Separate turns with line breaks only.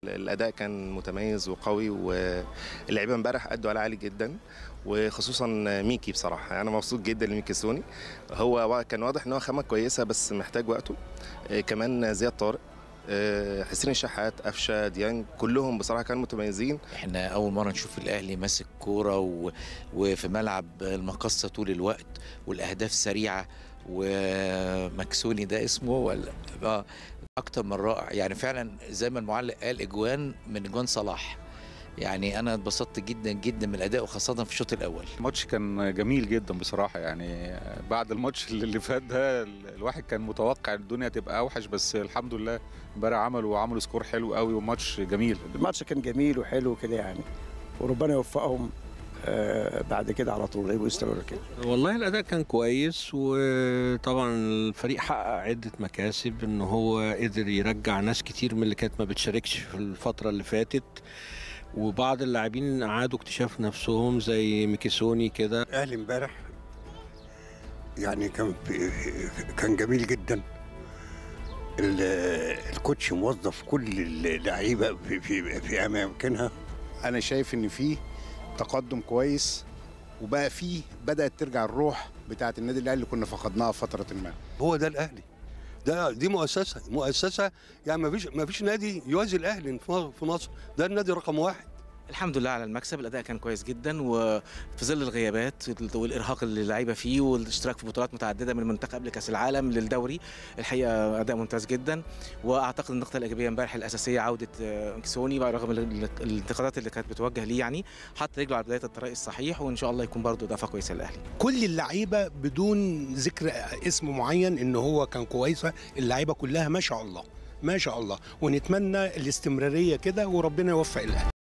الاداء كان متميز وقوي واللعيبه امبارح ادوا على عالي جدا وخصوصا ميكي بصراحه انا مبسوط جدا لميكي سوني هو كان واضح ان هو خامه كويسه بس محتاج وقته آه، كمان زياد طارق آه، حسين الشحات قفشه ديانج كلهم بصراحه كانوا متميزين
احنا اول مره نشوف الاهلي ماسك كوره و... وفي ملعب المقصه طول الوقت والاهداف سريعه ومكسوني ده اسمه ولا اه اكتر من رائع يعني فعلا زي ما المعلق قال اجوان من اجوان صلاح يعني انا اتبسطت جدا جدا من الاداء وخاصه في الشوط الاول
الماتش كان جميل جدا بصراحة يعني بعد الماتش اللي فات ده الواحد كان متوقع الدنيا تبقى أوحش بس الحمد لله امبارح عملوا عملوا سكور حلو قوي وماتش جميل
الماتش كان جميل وحلو كده يعني وربنا يوفقهم آه، بعد كده على طول يبقوا يستمروا كده
والله الاداء كان كويس وطبعا الفريق حقق عده مكاسب ان هو قدر يرجع ناس كتير من اللي كانت ما بتشاركش في الفتره اللي فاتت وبعض اللاعبين اعادوا اكتشاف نفسهم زي ميكيسوني كده
الاهلي امبارح يعني كان في كان جميل جدا ال- الكوتش موظف كل اللعيبه في في في اماكنها
انا شايف ان فيه تقدم كويس وبقى فيه بدات ترجع الروح بتاعه النادي الاهلي اللي كنا فقدناها في فتره ما
هو ده الاهلي ده دي مؤسسه مؤسسه يعني ما فيش ما فيش نادي يوازي الاهلي في في مصر ده النادي رقم واحد
الحمد لله على المكسب الاداء كان كويس جدا وفي ظل الغيابات والارهاق اللي اللعيبه فيه والاشتراك في بطولات متعدده من المنتخب قبل كاس العالم للدوري الحقيقه اداء ممتاز جدا واعتقد النقطه الايجابيه امبارح الاساسيه عوده آه، كسوني رغم ال- ال- الانتقادات اللي كانت بتوجه ليه يعني حط رجله على بدايه الطريق الصحيح وان شاء الله يكون برضه اضافه كويسه للاهلي
كل اللعيبه بدون ذكر اسم معين ان هو كان كويسه اللعيبه كلها ما شاء الله ما شاء الله ونتمنى الاستمراريه كده وربنا يوفق الاهلي